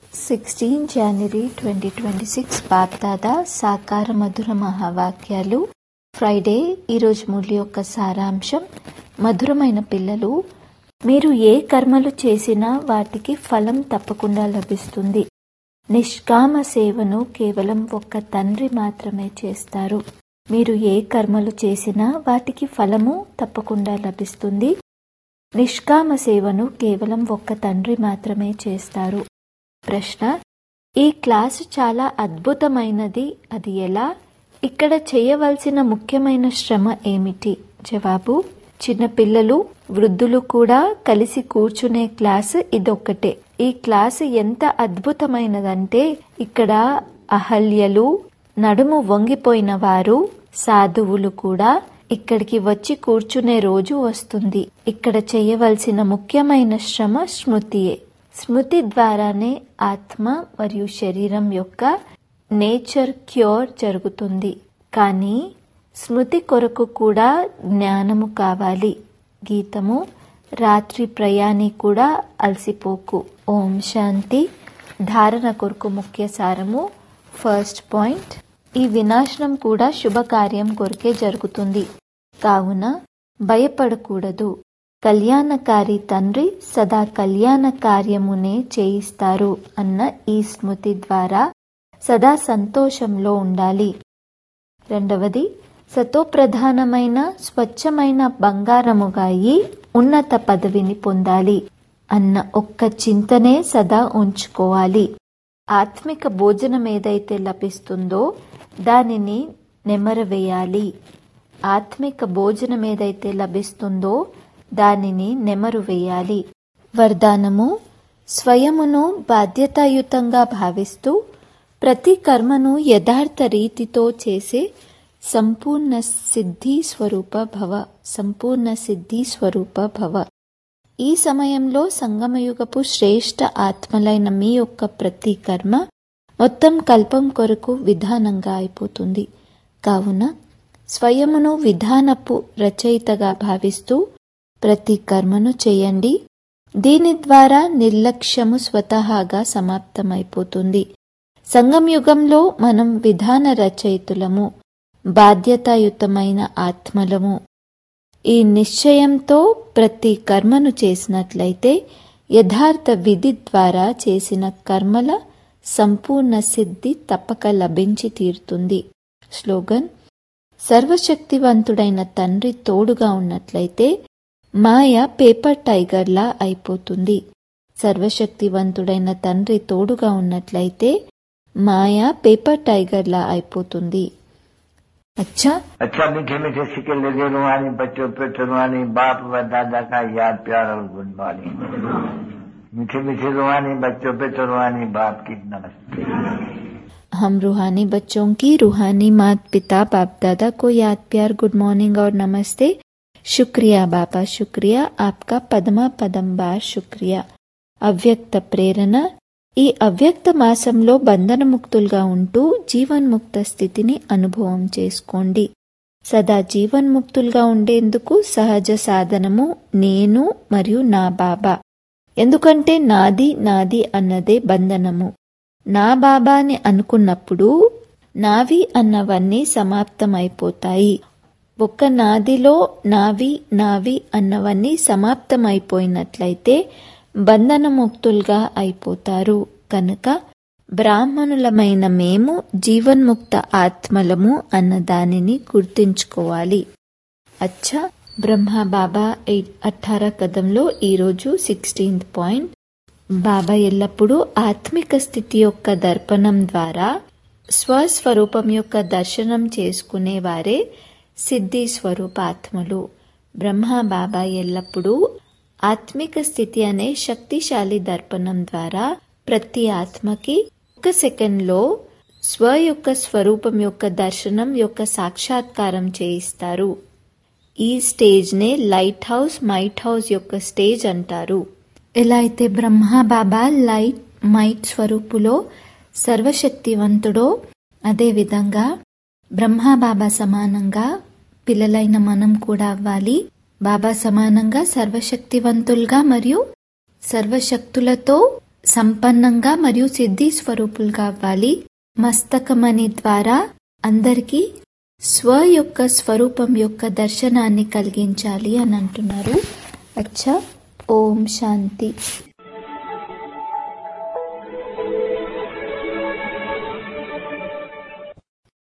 sixteen January twenty twenty six Bapdada సాకార మధుర మహావాక్యాలు Friday ఈరోజు మురళి యొక్క సారాంశం మధురమైన పిల్లలు మీరు ఏ కర్మలు చేసినా వాటికి ఫలం తప్పకుండా లభిస్తుంది నిష్కామ సేవను కేవలం ఒక్క తండ్రి మాత్రమే చేస్తారు మీరు ఏ కర్మలు చేసినా వాటికి ఫలము తప్పకుండా లభిస్తుంది నిష్కామ సేవను కేవలం ఒక్క తండ్రి మాత్రమే చేస్తారు ప్రశ్న ఈ క్లాసు చాలా అద్భుతమైనది అది ఎలా ఇక్కడ చేయవలసిన ముఖ్యమైన శ్రమ ఏమిటి జవాబు చిన్నపిల్లలు వృద్ధులు కూడా కలిసి కూర్చునే క్లాసు ఇదొక్కటే ఈ క్లాసు ఎంత అద్భుతమైనదంటే ఇక్కడ అహల్యలు నడుము వంగిపోయిన వారు సాధువులు కూడా ఇక్కడికి వచ్చి కూర్చునే రోజు వస్తుంది ఇక్కడ చేయవలసిన ముఖ్యమైన శ్రమ స్మృతియే స్మృతి ద్వారానే ఆత్మ మరియు శరీరం యొక్క నేచర్ క్యూర్ జరుగుతుంది కానీ స్మృతి కొరకు కూడా జ్ఞానము కావాలి గీతము రాత్రి ప్రయాణి కూడా అలసిపోకు ఓం శాంతి ధారణ కొరకు ముఖ్య సారము ఫస్ట్ పాయింట్ ఈ వినాశనం కూడా శుభకార్యం కొరకే జరుగుతుంది కావున భయపడకూడదు కళ్యాణకారి తండ్రి సదా కళ్యాణ కార్యమునే చేయిస్తారు అన్న ఈ స్మృతి ద్వారా సదా సంతోషంలో ఉండాలి రెండవది సతోప్రధానమైన స్వచ్ఛమైన బంగారముగా అయి ఉన్నత పదవిని పొందాలి అన్న ఒక్క చింతనే సదా ఉంచుకోవాలి ఆత్మిక భోజనం ఏదైతే లభిస్తుందో దానిని నెమరవేయాలి ఆత్మిక భోజనం ఏదైతే లభిస్తుందో దానిని నెమరు వేయాలి వరదానము స్వయమును బాధ్యతాయుతంగా భావిస్తూ ప్రతి కర్మను యథార్థ రీతితో చేసే సంపూర్ణ సిద్ధి స్వరూప భవ సంపూర్ణ సిద్ధి స్వరూప భవ ఈ సమయంలో సంగమయుగపు శ్రేష్ఠ ఆత్మలైన మీ యొక్క ప్రతి కర్మ మొత్తం కల్పం కొరకు విధానంగా అయిపోతుంది కావున స్వయమును విధానపు రచయితగా భావిస్తూ ప్రతి కర్మను చేయండి దీని ద్వారా నిర్లక్ష్యము స్వతహాగా సమాప్తమైపోతుంది సంగంయుగంలో మనం విధాన రచయితులము బాధ్యతాయుతమైన ఆత్మలము ఈ నిశ్చయంతో ప్రతి కర్మను చేసినట్లయితే యథార్థ విధి ద్వారా చేసిన కర్మల సంపూర్ణ సిద్ధి తప్పక లభించి తీరుతుంది స్లోగన్ సర్వశక్తివంతుడైన తండ్రి తోడుగా ఉన్నట్లయితే మాయ పేపర్ టైగర్లా అయిపోతుంది సర్వశక్తివంతుడైన తండ్రి తోడుగా ఉన్నట్లయితే మాయ పేపర్ టైగర్లా అయిపోతుంది అచ్చా अच्छा मीठे मीठे सिक्के लगे रुहानी बच्चों पे रुहानी बाप व दादा का याद प्यार और गुड मॉर्निंग मीठे मीठे रुहानी बच्चों पे रुहानी बाप की नमस्ते हम रूहानी बच्चों की रूहानी मात पिता बाप दादा को याद प्यार गुड मॉर्निंग और नमस्ते शुक्रिया बाबा शुक्रिया आपका పదమా పదం బార్ శుక్రియా అవ్యక్త ప్రేరణ ఈ అవ్యక్త మాసంలో బంధనముక్తులుగా ఉంటూ జీవన్ముక్త స్థితిని అనుభవం చేసుకోండి సదా జీవన్ముక్తులుగా ఉండేందుకు సహజ సాధనము నేను మరియు నా బాబా ఎందుకంటే నాది నాది అన్నదే బంధనము నా బాబాని అనుకున్నప్పుడు నావి అన్నవన్నీ సమాప్తమైపోతాయి ఒక్క నాదిలో నావి నావి అన్నవన్నీ సమాప్తమైపోయినట్లయితే బంధనముక్తులుగా అయిపోతారు కనుక బ్రాహ్మణులమైన మేము జీవన్ముక్త ఆత్మలము అన్న దానిని గుర్తించుకోవాలి అచ్చా బ్రహ్మ బాబా ఎయిట్ అఠారా కదంలో ఈరోజు సిక్స్టీన్త్ పాయింట్ బాబా ఎల్లప్పుడూ ఆత్మిక స్థితి యొక్క దర్పణం ద్వారా స్వస్వరూపం యొక్క దర్శనం చేసుకునేవారే సిద్ధి స్వరూపాత్మలు బ్రహ్మ బాబా ఎల్లప్పుడూ ఆత్మిక స్థితి అనే శక్తిశాలి దర్పణం ద్వారా ప్రతి ఆత్మకి ఒక సెకండ్లో స్వ యొక్క స్వరూపం యొక్క దర్శనం యొక్క సాక్షాత్కారం చేయిస్తారు ఈ స్టేజ్నే లైట్ హౌస్ మైట్ హౌస్ యొక్క స్టేజ్ అంటారు ఎలా అయితే బ్రహ్మ బాబా లైట్ మైట్ స్వరూపులో సర్వశక్తివంతుడో అదేవిధంగా బ్రహ్మ బాబా సమానంగా పిల్లలైన మనం కూడా అవ్వాలి బాబా సమానంగా సర్వశక్తివంతులుగా మరియు సర్వశక్తులతో సంపన్నంగా మరియు సిద్ధి స్వరూపులుగా అవ్వాలి మస్తకమణి ద్వారా అందరికీ స్వ యొక్క స్వరూపం యొక్క దర్శనాన్ని కలిగించాలి అని అంటున్నారు అచ్చా ఓం శాంతి